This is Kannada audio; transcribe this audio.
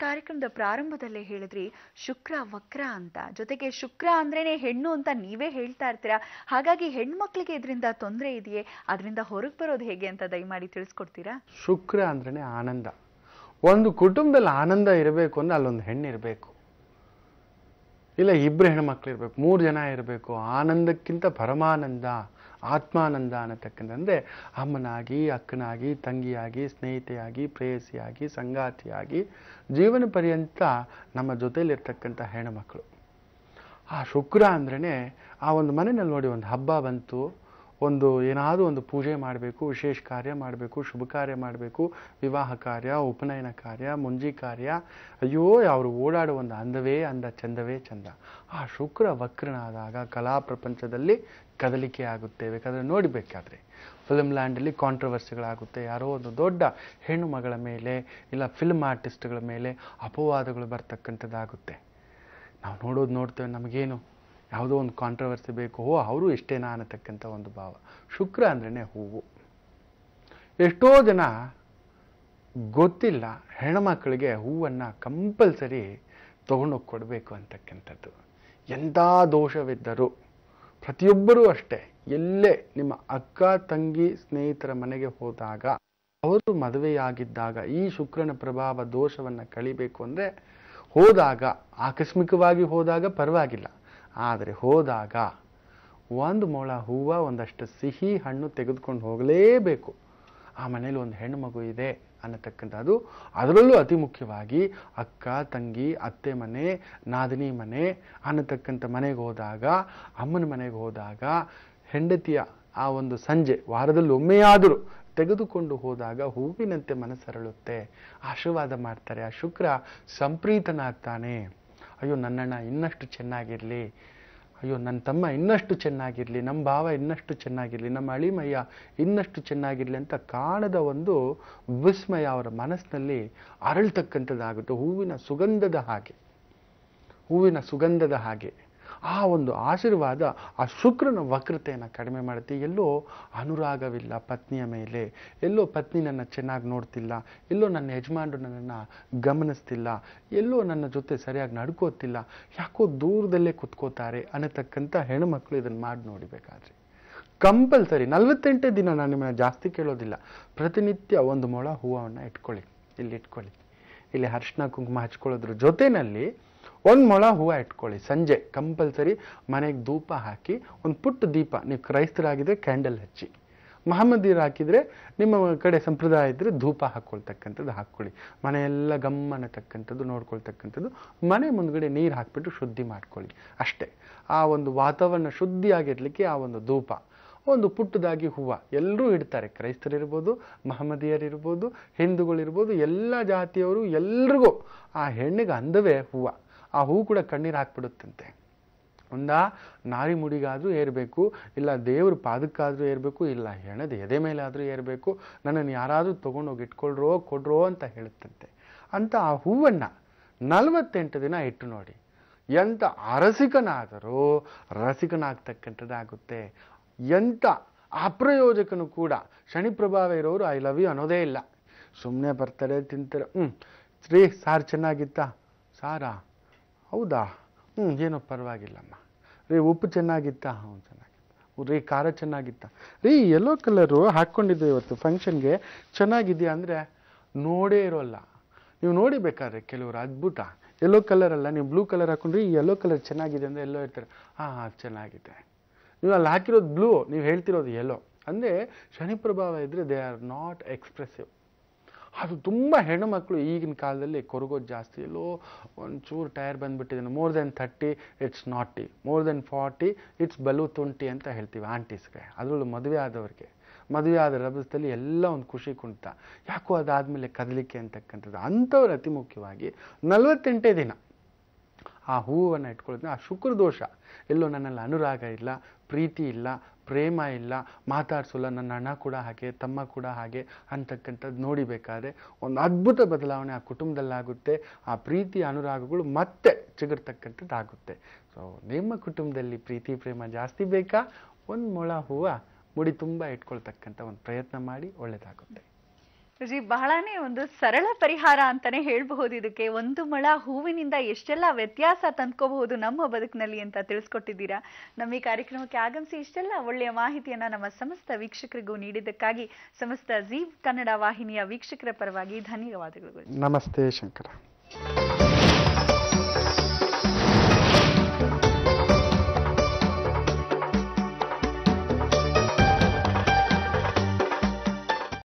ಕಾರ್ಯಕ್ರಮದ ಪ್ರಾರಂಭದಲ್ಲೇ ಹೇಳಿದ್ರಿ ಶುಕ್ರ ವಕ್ರ ಅಂತ ಜೊತೆಗೆ ಶುಕ್ರ ಅಂದ್ರೇನೆ ಹೆಣ್ಣು ಅಂತ ನೀವೇ ಹೇಳ್ತಾ ಇರ್ತೀರಾ ಹಾಗಾಗಿ ಹೆಣ್ಮಕ್ಳಿಗೆ ಇದರಿಂದ ತೊಂದರೆ ಇದೆಯೇ ಅದರಿಂದ ಹೊರಗೆ ಬರೋದು ಹೇಗೆ ಅಂತ ದಯಮಾಡಿ ತಿಳಿಸ್ಕೊಡ್ತೀರಾ ಶುಕ್ರ ಅಂದ್ರೇ ಆನಂದ ಒಂದು ಕುಟುಂಬದಲ್ಲಿ ಆನಂದ ಇರಬೇಕು ಅಂದ್ರೆ ಅಲ್ಲೊಂದು ಹೆಣ್ಣು ಇರಬೇಕು ಇಲ್ಲ ಇಬ್ಬರು ಹೆಣ್ಮಕ್ಳು ಇರಬೇಕು ಮೂರು ಜನ ಇರಬೇಕು ಆನಂದಕ್ಕಿಂತ ಪರಮಾನಂದ ಆತ್ಮಾನಂದ ಅನ್ನತಕ್ಕಂಥ ಅಂದರೆ ಅಮ್ಮನಾಗಿ ಅಕ್ಕನಾಗಿ ತಂಗಿಯಾಗಿ ಸ್ನೇಹಿತೆಯಾಗಿ ಪ್ರೇಯಸಿಯಾಗಿ ಸಂಗಾತಿಯಾಗಿ ಜೀವನ ಪರ್ಯಂತ ನಮ್ಮ ಜೊತೆಯಲ್ಲಿರ್ತಕ್ಕಂಥ ಹೆಣ್ಣುಮಕ್ಕಳು ಆ ಶುಕ್ರ ಅಂದ್ರೇ ಆ ಒಂದು ಮನೆಯಲ್ಲಿ ನೋಡಿ ಒಂದು ಹಬ್ಬ ಬಂತು ಒಂದು ಏನಾದರೂ ಒಂದು ಪೂಜೆ ಮಾಡಬೇಕು ವಿಶೇಷ ಕಾರ್ಯ ಮಾಡಬೇಕು ಶುಭ ಕಾರ್ಯ ಮಾಡಬೇಕು ವಿವಾಹ ಕಾರ್ಯ ಉಪನಯನ ಕಾರ್ಯ ಮುಂಜಿ ಕಾರ್ಯ ಅಯ್ಯೋ ಅವರು ಓಡಾಡೋ ಒಂದು ಅಂದವೇ ಅಂದ ಚಂದವೇ ಚಂದ ಆ ಶುಕ್ರ ವಕ್ರನಾದಾಗ ಕಲಾ ಪ್ರಪಂಚದಲ್ಲಿ ಕದಲಿಕೆ ಆಗುತ್ತೆ ಬೇಕಾದರೆ ನೋಡಬೇಕಾದ್ರೆ ಫಿಲ್ಮ್ ಲ್ಯಾಂಡಲ್ಲಿ ಕಾಂಟ್ರವರ್ಸಿಗಳಾಗುತ್ತೆ ಯಾರೋ ಒಂದು ದೊಡ್ಡ ಹೆಣ್ಣು ಮಗಳ ಮೇಲೆ ಇಲ್ಲ ಫಿಲ್ಮ್ ಆರ್ಟಿಸ್ಟ್ಗಳ ಮೇಲೆ ಅಪವಾದಗಳು ಬರ್ತಕ್ಕಂಥದ್ದಾಗುತ್ತೆ ನಾವು ನೋಡೋದು ನೋಡ್ತೇವೆ ನಮಗೇನು ಯಾವುದೋ ಒಂದು ಕಾಂಟ್ರವರ್ಸಿ ಬೇಕು ಓ ಅವರು ಇಷ್ಟೇನಾ ಅನ್ನತಕ್ಕಂಥ ಒಂದು ಭಾವ ಶುಕ್ರ ಅಂದ್ರೇ ಹೂವು ಎಷ್ಟೋ ಜನ ಗೊತ್ತಿಲ್ಲ ಹೆಣ್ಮಕ್ಳಿಗೆ ಹೂವನ್ನು ಕಂಪಲ್ಸರಿ ತೊಗೊಂಡೋಗಿ ಕೊಡಬೇಕು ಅಂತಕ್ಕಂಥದ್ದು ಎಂಥ ದೋಷವಿದ್ದರೂ ಪ್ರತಿಯೊಬ್ಬರೂ ಅಷ್ಟೇ ಎಲ್ಲೇ ನಿಮ್ಮ ಅಕ್ಕ ತಂಗಿ ಸ್ನೇಹಿತರ ಮನೆಗೆ ಹೋದಾಗ ಅವರು ಮದುವೆಯಾಗಿದ್ದಾಗ ಈ ಶುಕ್ರನ ಪ್ರಭಾವ ದೋಷವನ್ನು ಕಳಿಬೇಕು ಅಂದರೆ ಹೋದಾಗ ಆಕಸ್ಮಿಕವಾಗಿ ಹೋದಾಗ ಪರವಾಗಿಲ್ಲ ಆದರೆ ಹೋದಾಗ ಒಂದು ಮೊಳ ಹೂವು ಒಂದಷ್ಟು ಸಿಹಿ ಹಣ್ಣು ತೆಗೆದುಕೊಂಡು ಹೋಗಲೇಬೇಕು ಆ ಮನೇಲಿ ಒಂದು ಹೆಣ್ಣು ಮಗು ಇದೆ ಅನ್ನತಕ್ಕಂಥದ್ದು ಅದರಲ್ಲೂ ಅತಿ ಮುಖ್ಯವಾಗಿ ಅಕ್ಕ ತಂಗಿ ಅತ್ತೆ ಮನೆ ನಾದಿನಿ ಮನೆ ಅನ್ನತಕ್ಕಂಥ ಮನೆಗೆ ಹೋದಾಗ ಅಮ್ಮನ ಮನೆಗೆ ಹೋದಾಗ ಹೆಂಡತಿಯ ಆ ಒಂದು ಸಂಜೆ ವಾರದಲ್ಲಿ ಒಮ್ಮೆಯಾದರೂ ತೆಗೆದುಕೊಂಡು ಹೋದಾಗ ಹೂವಿನಂತೆ ಮನಸ್ಸರಳುತ್ತೆ ಆಶೀರ್ವಾದ ಮಾಡ್ತಾರೆ ಆ ಶುಕ್ರ ಸಂಪ್ರೀತನಾಗ್ತಾನೆ ಅಯ್ಯೋ ನನ್ನಣ್ಣ ಇನ್ನಷ್ಟು ಚೆನ್ನಾಗಿರಲಿ ಅಯ್ಯೋ ನನ್ನ ತಮ್ಮ ಇನ್ನಷ್ಟು ಚೆನ್ನಾಗಿರಲಿ ನಮ್ಮ ಭಾವ ಇನ್ನಷ್ಟು ಚೆನ್ನಾಗಿರಲಿ ನಮ್ಮ ಅಳಿಮಯ್ಯ ಇನ್ನಷ್ಟು ಚೆನ್ನಾಗಿರಲಿ ಅಂತ ಕಾಣದ ಒಂದು ವಿಸ್ಮಯ ಅವರ ಮನಸ್ಸಿನಲ್ಲಿ ಅರಳ್ತಕ್ಕಂಥದ್ದಾಗುತ್ತೆ ಹೂವಿನ ಸುಗಂಧದ ಹಾಗೆ ಹೂವಿನ ಸುಗಂಧದ ಹಾಗೆ ಆ ಒಂದು ಆಶೀರ್ವಾದ ಆ ಶುಕ್ರನ ವಕ್ರತೆಯನ್ನು ಕಡಿಮೆ ಮಾಡುತ್ತೆ ಎಲ್ಲೋ ಅನುರಾಗವಿಲ್ಲ ಪತ್ನಿಯ ಮೇಲೆ ಎಲ್ಲೋ ಪತ್ನಿ ನನ್ನ ಚೆನ್ನಾಗಿ ನೋಡ್ತಿಲ್ಲ ಎಲ್ಲೋ ನನ್ನ ಯಜಮಾನರು ನನ್ನನ್ನು ಗಮನಿಸ್ತಿಲ್ಲ ಎಲ್ಲೋ ನನ್ನ ಜೊತೆ ಸರಿಯಾಗಿ ನಡ್ಕೋತಿಲ್ಲ ಯಾಕೋ ದೂರದಲ್ಲೇ ಕುತ್ಕೋತಾರೆ ಅನ್ನತಕ್ಕಂಥ ಹೆಣ್ಮಕ್ಳು ಇದನ್ನು ಮಾಡಿ ನೋಡಿಬೇಕಾದ್ರೆ ಕಂಪಲ್ಸರಿ ನಲವತ್ತೆಂಟೇ ದಿನ ನಾನು ನಿಮ್ಮನ್ನ ಜಾಸ್ತಿ ಕೇಳೋದಿಲ್ಲ ಪ್ರತಿನಿತ್ಯ ಒಂದು ಮೊಳ ಹೂವನ್ನು ಇಟ್ಕೊಳ್ಳಿ ಇಲ್ಲಿ ಇಟ್ಕೊಳ್ಳಿ ಇಲ್ಲಿ ಅರಿಶಿನ ಕುಂಕುಮ ಹಚ್ಕೊಳ್ಳೋದ್ರ ಜೊತೆಯಲ್ಲಿ ಒಂದು ಮೊಳ ಹೂವು ಇಟ್ಕೊಳ್ಳಿ ಸಂಜೆ ಕಂಪಲ್ಸರಿ ಮನೆಗೆ ಧೂಪ ಹಾಕಿ ಒಂದು ಪುಟ್ಟ ದೀಪ ನೀವು ಕ್ರೈಸ್ತರಾಗಿದ್ದರೆ ಕ್ಯಾಂಡಲ್ ಹಚ್ಚಿ ಮಹಮ್ಮದೀರು ಹಾಕಿದರೆ ನಿಮ್ಮ ಕಡೆ ಸಂಪ್ರದಾಯ ಇದ್ದರೆ ಧೂಪ ಹಾಕ್ಕೊಳ್ತಕ್ಕಂಥದ್ದು ಹಾಕ್ಕೊಳ್ಳಿ ಮನೆಯೆಲ್ಲ ಗಮ್ ಅನ್ನತಕ್ಕಂಥದ್ದು ನೋಡ್ಕೊಳ್ತಕ್ಕಂಥದ್ದು ಮನೆ ಮುಂದ್ಗಡೆ ನೀರು ಹಾಕ್ಬಿಟ್ಟು ಶುದ್ಧಿ ಮಾಡ್ಕೊಳ್ಳಿ ಅಷ್ಟೇ ಆ ಒಂದು ವಾತಾವರಣ ಶುದ್ಧಿಯಾಗಿರ್ಲಿಕ್ಕೆ ಆ ಒಂದು ಧೂಪ ಒಂದು ಪುಟ್ಟದಾಗಿ ಹೂವು ಎಲ್ಲರೂ ಇಡ್ತಾರೆ ಕ್ರೈಸ್ತರಿರ್ಬೋದು ಮಹಮ್ಮದಿಯರಿರ್ಬೋದು ಹಿಂದೂಗಳಿರ್ಬೋದು ಎಲ್ಲ ಜಾತಿಯವರು ಎಲ್ರಿಗೂ ಆ ಹೆಣ್ಣಿಗೆ ಅಂದವೇ ಹೂವು ಆ ಹೂ ಕೂಡ ಕಣ್ಣೀರು ಹಾಕ್ಬಿಡುತ್ತಂತೆ ಒಂದ ನಾರಿ ಮುಡಿಗಾದರೂ ಏರಬೇಕು ಇಲ್ಲ ದೇವ್ರ ಪಾದಕ್ಕಾದರೂ ಏರಬೇಕು ಇಲ್ಲ ಹೆಣದ ಎದೆ ಮೇಲೆ ಆದರೂ ಏರಬೇಕು ನನ್ನನ್ನು ಯಾರಾದರೂ ತೊಗೊಂಡೋಗಿ ಇಟ್ಕೊಳ್ರೋ ಕೊಡ್ರೋ ಅಂತ ಹೇಳುತ್ತಂತೆ ಅಂತ ಆ ಹೂವನ್ನು ನಲವತ್ತೆಂಟು ದಿನ ಇಟ್ಟು ನೋಡಿ ಎಂಥ ಅರಸಿಕನಾದರೂ ರಸಿಕನಾಗ್ತಕ್ಕಂಥದ್ದಾಗುತ್ತೆ ಎಂಥ ಅಪ್ರಯೋಜಕನು ಕೂಡ ಶನಿ ಪ್ರಭಾವ ಇರೋರು ಐ ಲವ್ ಯು ಅನ್ನೋದೇ ಇಲ್ಲ ಸುಮ್ಮನೆ ಬರ್ತಾರೆ ತಿಂತಾರೆ ಹ್ಞೂ ರೀ ಸಾರು ಚೆನ್ನಾಗಿತ್ತಾ ಸಾರಾ ಹೌದಾ ಹ್ಞೂ ಏನೋ ಪರವಾಗಿಲ್ಲಮ್ಮ ರೀ ಉಪ್ಪು ಚೆನ್ನಾಗಿತ್ತಾ ಹ್ಞೂ ಚೆನ್ನಾಗಿತ್ತು ರೀ ಖಾರ ಚೆನ್ನಾಗಿತ್ತಾ ರೀ ಯೆಲ್ಲೋ ಕಲರು ಹಾಕ್ಕೊಂಡಿದ್ದೆ ಇವತ್ತು ಫಂಕ್ಷನ್ಗೆ ಚೆನ್ನಾಗಿದೆಯಾ ಅಂದರೆ ನೋಡೇ ಇರೋಲ್ಲ ನೀವು ನೋಡಿ ಬೇಕಾದ್ರೆ ಕೆಲವರು ಅದ್ಭುತ ಯೆಲ್ಲೋ ಕಲರ್ ಅಲ್ಲ ನೀವು ಬ್ಲೂ ಕಲರ್ ಹಾಕೊಂಡ್ರಿ ಈ ಯೆಲ್ಲೋ ಕಲರ್ ಚೆನ್ನಾಗಿದೆ ಅಂದರೆ ಎಲ್ಲೋ ಇರ್ತಾರೆ ಹಾಂ ಹಾಂ ಚೆನ್ನಾಗಿದೆ ನೀವು ಅಲ್ಲಿ ಹಾಕಿರೋದು ಬ್ಲೂ ನೀವು ಹೇಳ್ತಿರೋದು ಯೆಲ್ಲೋ ಅಂದರೆ ಶನಿ ಪ್ರಭಾವ ಇದ್ದರೆ ದೇ ಆರ್ ನಾಟ್ ಎಕ್ಸ್ಪ್ರೆಸಿವ್ ಅದು ತುಂಬ ಹೆಣ್ಣುಮಕ್ಕಳು ಈಗಿನ ಕಾಲದಲ್ಲಿ ಕೊರಗೋದು ಜಾಸ್ತಿ ಎಲ್ಲೋ ಒಂಚೂರು ಟೈರ್ ಬಂದ್ಬಿಟ್ಟಿದ್ದಾನೆ more than thirty it's naughty more than forty it's ಬಲು ತುಂಟಿ ಅಂತ ಹೇಳ್ತೀವಿ ಆಂಟೀಸ್ಗೆ ಅದರಲ್ಲೂ ಮದುವೆ ಆದವ್ರಿಗೆ ಮದುವೆ ಆದ ರಭಸದಲ್ಲಿ ಎಲ್ಲ ಒಂದು ಖುಷಿ ಕುಂಟ ಯಾಕೋ ಅದಾದಮೇಲೆ ಕದಲಿಕೆ ಅಂತಕ್ಕಂಥದ್ದು ಅಂಥವ್ರು ಅತಿ ಮುಖ್ಯವಾಗಿ ನಲವತ್ತೆಂಟೇ ದಿನ ಆ ಹೂವನ್ನು ಇಟ್ಕೊಳ್ಳೋದ್ರೆ ಆ ಶುಕ್ರ ದೋಷ ಎಲ್ಲೋ ನನ್ನಲ್ಲಿ ಅನುರಾಗ ಇಲ್ಲ ಪ್ರೀತಿ ಇಲ್ಲ ಪ್ರೇಮ ಇಲ್ಲ ಮಾತಾಡ್ಸೋಲ್ಲ ನನ್ನ ಅಣ್ಣ ಕೂಡ ಹಾಗೆ ತಮ್ಮ ಕೂಡ ಹಾಗೆ ಅಂತಕ್ಕಂಥದ್ದು ನೋಡಿಬೇಕಾದ್ರೆ ಒಂದು ಅದ್ಭುತ ಬದಲಾವಣೆ ಆ ಕುಟುಂಬದಲ್ಲಾಗುತ್ತೆ ಆ ಪ್ರೀತಿ ಅನುರಾಗಗಳು ಮತ್ತೆ ಚಿಗುರ್ತಕ್ಕಂಥದ್ದು ಆಗುತ್ತೆ ಸೊ ನಿಮ್ಮ ಕುಟುಂಬದಲ್ಲಿ ಪ್ರೀತಿ ಪ್ರೇಮ ಜಾಸ್ತಿ ಬೇಕಾ ಒಂದು ಮೊಳ ಹೂವು ಮುಡಿ ತುಂಬ ಇಟ್ಕೊಳ್ತಕ್ಕಂಥ ಒಂದು ಪ್ರಯತ್ನ ಮಾಡಿ ಒಳ್ಳೆಯದಾಗುತ್ತೆ ಜಿ ಬಹಳನೇ ಒಂದು ಸರಳ ಪರಿಹಾರ ಅಂತಾನೆ ಹೇಳ್ಬಹುದು ಇದಕ್ಕೆ ಒಂದು ಮೊಳ ಹೂವಿನಿಂದ ಎಷ್ಟೆಲ್ಲ ವ್ಯತ್ಯಾಸ ತಂದ್ಕೋಬಹುದು ನಮ್ಮ ಬದುಕಿನಲ್ಲಿ ಅಂತ ತಿಳಿಸ್ಕೊಟ್ಟಿದ್ದೀರಾ ನಮ್ಮ ಈ ಕಾರ್ಯಕ್ರಮಕ್ಕೆ ಆಗಮಿಸಿ ಇಷ್ಟೆಲ್ಲ ಒಳ್ಳೆಯ ಮಾಹಿತಿಯನ್ನ ನಮ್ಮ ಸಮಸ್ತ ವೀಕ್ಷಕರಿಗೂ ನೀಡಿದ್ದಕ್ಕಾಗಿ ಸಮಸ್ತ ಜೀವ್ ಕನ್ನಡ ವಾಹಿನಿಯ ವೀಕ್ಷಕರ ಪರವಾಗಿ ಧನ್ಯವಾದಗಳು ನಮಸ್ತೆ ಶಂಕರ